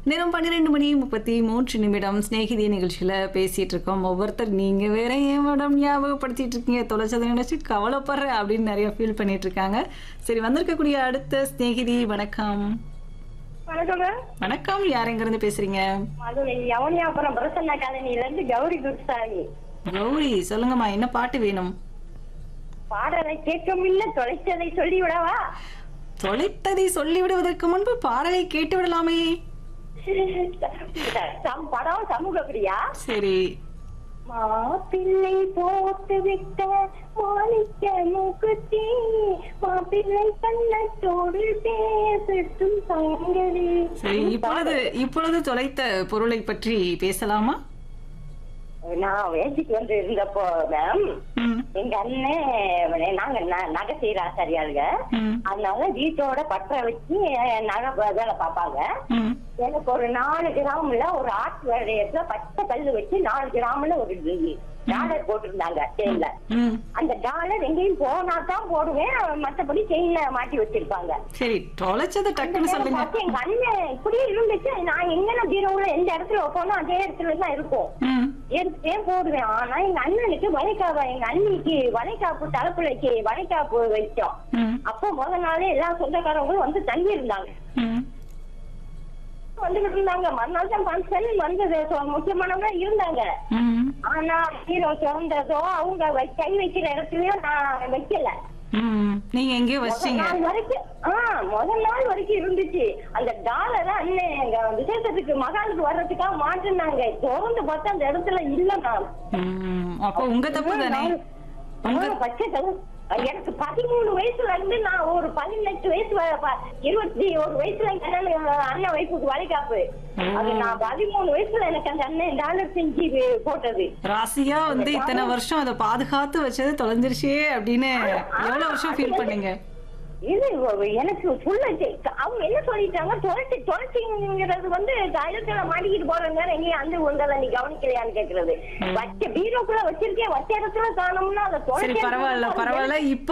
தினம் பன்னிரெண்டு மணி முப்பத்தி மூன்று நிமிடம் சிநேகிதி நிகழ்ச்சியில் பேசிட்டு இருக்கோம் ஒவ்வொருத்தர் நீங்க வேற ஏன் மேடம் ஞாபகப்படுத்திட்டு இருக்கீங்க தொலைச்சதை நினைச்சு கவலைப்படுறேன் அப்படின்னு நிறைய ஃபீல் பண்ணிட்டு இருக்காங்க சரி வந்திருக்கக்கூடிய அடுத்த சிநேகிதி வணக்கம் வணக்கங்க வணக்கம் யார் எங்க இருந்து பேசுறீங்க அது யவனியாபுரம் பிரசன்னா காலனில இருந்து கௌரி குருசாமி கௌரி சொல்லுங்கம்மா என்ன பாட்டு வேணும் பாடலை கேட்கமில்ல தொலைச்சதை சொல்லி விடவா தொலைத்ததை சொல்லிவிடுவதற்கு முன்பு பாடலை கேட்டு விடலாமே சம் படம் சமூக பிரியா சரி மாப்பிள்ளை போட்டு விட்ட மாணிக்க மூக்குத்தி மாப்பிள்ளை கண்ணத்தோடு பேசட்டும் சங்கரி சரி இப்பொழுது இப்பொழுது தொலைத்த பொருளை பற்றி பேசலாமா நான் வேலைக்கு வந்து இருந்தப்போ மேம் ம் எங்க அண்ணன் நாங்க ந- நகை செய்யற ஆசாரியாளுங்க ம் அதனால வீட்டோட பற்ற வச்சு நகை வ- வேலை பார்ப்பாங்க ம் எனக்கு ஒரு நாலு கிராம்ல ஒரு ஆட்டு வேலையத்துல பச்சை கல்லு வச்சு நாலு கிராம்ல ஒரு டாலர் போட்டிருந்தாங்க செயின்ல ம் அந்த டாலர் எங்கேயும் போனா தான் போடுவேன் மத்தபடி செயின்ல மாட்டி வச்சிருப்பாங்க சரி தொலைச்சது டக்குன்னு சொல்லுங்க பார்த்து எங்க அண்ணன் இப்படியே இருந்துச்சு நான் எங்கன பீரோவுல எந்த இடத்துல வைப்போனோ அதே இடத்துல தான் இருக்கும் ம் எடுத்துட்டே போடுவேன் ஆனா எங்க அண்ணனுக்கு வளைக்காப்பு எங்க அண்ணிக்கு வளைக்காப்பு தலைப்புலைக்கு வளைக்காப்பு வச்சோம் ம் அப்போ முத நாளே எல்லா சொந்தக்காரங்களும் வந்து தங்கி இருந்தாங்க ம் வந்துகிட்டு இருந்தாங்க மறுநாள் தான் ஃபங்க்ஷன் வந்தது So, முக்கியமானவங்க இருந்தாங்க ம் ஆனா ஹீரோ திறந்ததோ அவங்க வை- கை வைக்கிற இடத்துலயும் நான் வைக்கல ம் நீங்க எங்கேயோ முதல் வச்சீங்க நாள் வரைக்கும் ஆஹ் முதல் நாள் வரைக்கும் இருந்துச்சு அந்த டாலரை அண்ணன் எங்க விசேஷத்துக்கு மகாலுக்கு வர்றதுக்காக மாட்டினாங்க திறந்து பார்த்தா அந்த இடத்துல இல்ல நான் ம் அப்போ உங்க தப்பு தானே உங்க ஆ, பச்சை கலர். எனக்கு பதிமூணு வயசுல இருந்து நான் ஒரு பதினெட்டு வயசு வ- ப- இருபத்தி ஒரு வயசுல எங்க அண்ணன் அண்ணன் வயசுக்கு வளைகாப்பு அது நான் பதிமூணு வயசுல எனக்கு அந்த அண்ணன் டாலர் செஞ்சு வே- போட்டது ராசியா வந்து இத்தனை வருஷம் அதை பாதுகாத்து வச்சது தொலைஞ்சிருச்சே அப்படின்னு எவ்வளவு வருஷம் ஃபீல் பண்ணீங்க இது ஒ- எனக்கு ஃபுல்ல அவங்க என்ன சொல்லிட்டாங்க தொலைச்சி தொலைச்சிங்கிறது வந்து தைலத்துல மாட்டிக்கிட்டு போற நேரம் எங்கேயும் அந்த உங்களை நீ கவனிக்கலையான்னு கேக்குறது வச்ச பீரோக்குள்ள வச்சிருக்கேன் வச்ச இடத்துல காணோம்னா அதை சரி தொலைச்சி பரவாயில்ல பரவாயில்ல இப்ப